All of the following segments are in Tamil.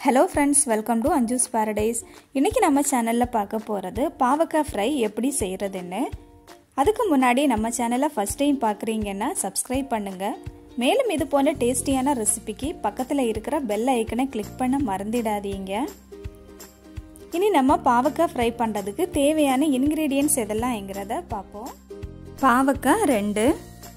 hello friends welcome to Anju's paradise இன்றைக்கி நம்ம சேனலில் பார்க்க போகிறது பாவக்காய் ஃப்ரை எப்படி செய்கிறதுன்னு அதுக்கு முன்னாடி நம்ம சேனலை ஃபஸ்ட் டைம் பார்க்குறீங்கன்னா சப்ஸ்கிரைப் பண்ணுங்கள் மேலும் இது போன்ற டேஸ்டியான ரெசிபிக்கு பக்கத்தில் இருக்கிற பெல் ஐக்கனை கிளிக் பண்ண மறந்துடாதீங்க இனி நம்ம பாவக்காய் ஃப்ரை பண்ணுறதுக்கு தேவையான இன்க்ரீடியன்ட்ஸ் எதெல்லாம்ங்கிறத பார்ப்போம் பாவக்காய் ரெண்டு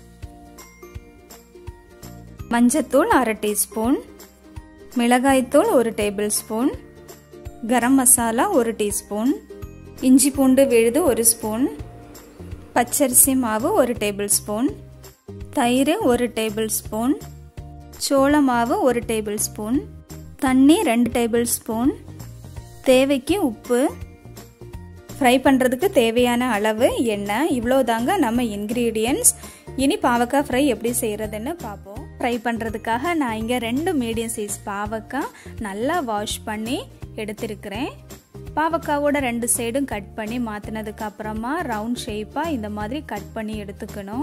மஞ்சத்தூள் அரை டீஸ்பூன் மிளகாய்த்தூள் ஒரு டேபிள் ஸ்பூன் கரம் மசாலா ஒரு டீஸ்பூன் இஞ்சி பூண்டு விழுது ஒரு ஸ்பூன் பச்சரிசி மாவு ஒரு டேபிள் ஸ்பூன் தயிர் ஒரு டேபிள் ஸ்பூன் சோள மாவு ஒரு டேபிள் ஸ்பூன் தண்ணி ரெண்டு டேபிள் ஸ்பூன் தேவைக்கு உப்பு ஃப்ரை பண்ணுறதுக்கு தேவையான அளவு எண்ணெய் இவ்வளோதாங்க நம்ம இன்க்ரீடியன்ட்ஸ் இனி பாவக்காய் ஃப்ரை எப்படி செய்கிறதுன்னு பார்ப்போம் ஃப்ரை பண்ணுறதுக்காக நான் இங்கே ரெண்டு மீடியம் சைஸ் பாவக்காய் நல்லா வாஷ் பண்ணி எடுத்திருக்கிறேன் பாவக்காவோட ரெண்டு சைடும் கட் பண்ணி மாற்றினதுக்கு அப்புறமா ரவுண்ட் ஷேப்பாக இந்த மாதிரி கட் பண்ணி எடுத்துக்கணும்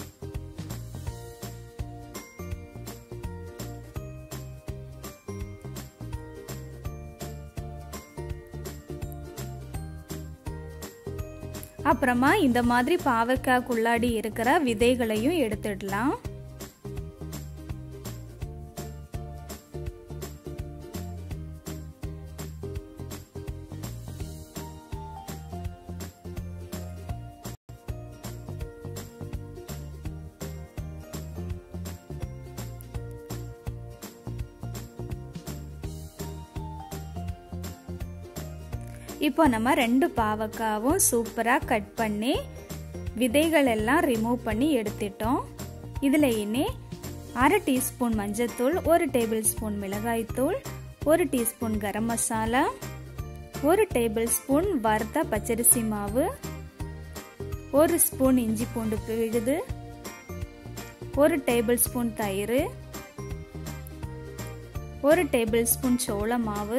அப்புறமா இந்த மாதிரி பாவக்காய்க்குள்ளாடி இருக்கிற விதைகளையும் எடுத்துடலாம் இப்போ நம்ம ரெண்டு பாவக்காவும் சூப்பராக கட் பண்ணி விதைகள் எல்லாம் ரிமூவ் பண்ணி எடுத்துட்டோம் இதில் இனி அரை டீஸ்பூன் மஞ்சத்தூள் ஒரு டேபிள் ஸ்பூன் மிளகாய்த்தூள் ஒரு டீஸ்பூன் கரம் மசாலா ஒரு டேபிள் ஸ்பூன் வறுத்த பச்சரிசி மாவு ஒரு ஸ்பூன் இஞ்சி பூண்டு விழுது ஒரு டேபிள் ஸ்பூன் தயிர் ஒரு டேபிள் ஸ்பூன் சோள மாவு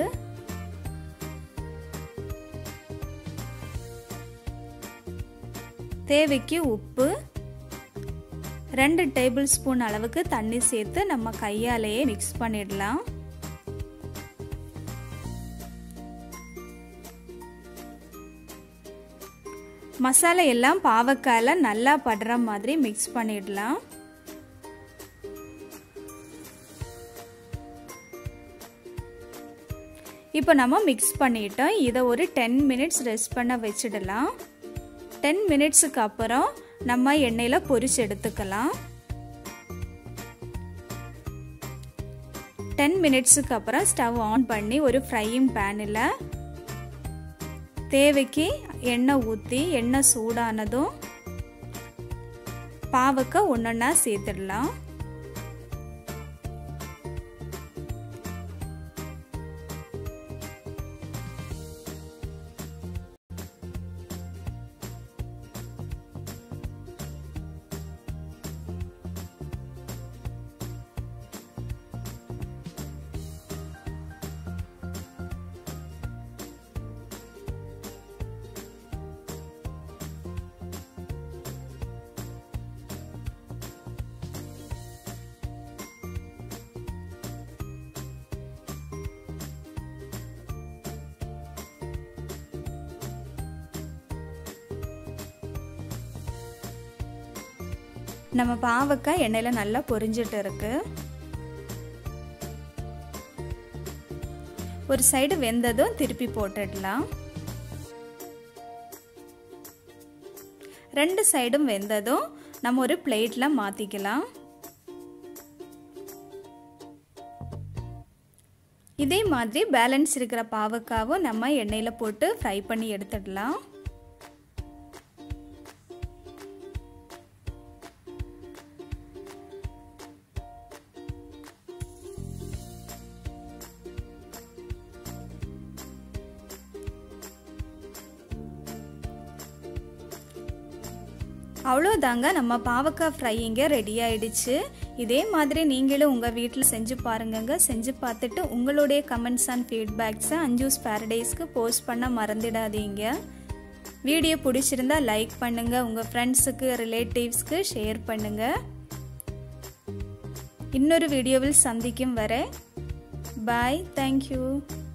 தேவைக்கு உப்பு ரெண்டு டேபிள் ஸ்பூன் அளவுக்கு தண்ணி சேர்த்து நம்ம கையாலேயே மிக்ஸ் பண்ணிடலாம் மசாலா எல்லாம் பாவக்காயில் நல்லா படுற மாதிரி மிக்ஸ் பண்ணிடலாம் இப்போ நம்ம மிக்ஸ் பண்ணிட்டோம் இதை ஒரு டென் மினிட்ஸ் ரெஸ்ட் பண்ண வச்சிடலாம் டென் மினிட்ஸுக்கு அப்புறம் நம்ம எண்ணெயில் பொரிச்சு எடுத்துக்கலாம் டென் மினிட்ஸுக்கு அப்புறம் ஸ்டவ் ஆன் பண்ணி ஒரு ஃப்ரையிங் பேனில் தேவைக்கு எண்ணெய் ஊற்றி எண்ணெய் சூடானதும் பாவக்காய் ஒன்றொன்னா சேர்த்துடலாம் நம்ம பாவக்காய் எண்ணெயில் நல்லா பொரிஞ்சிட்டு இருக்கு ஒரு சைடு வெந்ததும் திருப்பி போட்டுடலாம் ரெண்டு சைடும் வெந்ததும் நம்ம ஒரு பிளேட்டில் மாற்றிக்கலாம் இதே மாதிரி பேலன்ஸ் இருக்கிற பாவக்காவும் நம்ம எண்ணெயில் போட்டு ஃப்ரை பண்ணி எடுத்துடலாம் அவ்வளோதாங்க நம்ம பாவக்காய் ஃப்ரையிங்க ரெடி ஆயிடுச்சு இதே மாதிரி நீங்களும் உங்கள் வீட்டில் செஞ்சு பாருங்கங்க செஞ்சு பார்த்துட்டு உங்களுடைய கமெண்ட்ஸ் அண்ட் ஃபீட்பேக்ஸை அஞ்சூஸ் பேரடைஸ்க்கு போஸ்ட் பண்ண மறந்துடாதீங்க வீடியோ பிடிச்சிருந்தா லைக் பண்ணுங்கள் உங்கள் ஃப்ரெண்ட்ஸுக்கு ரிலேட்டிவ்ஸ்க்கு ஷேர் பண்ணுங்கள் இன்னொரு வீடியோவில் சந்திக்கும் வரை பாய் தேங்க்யூ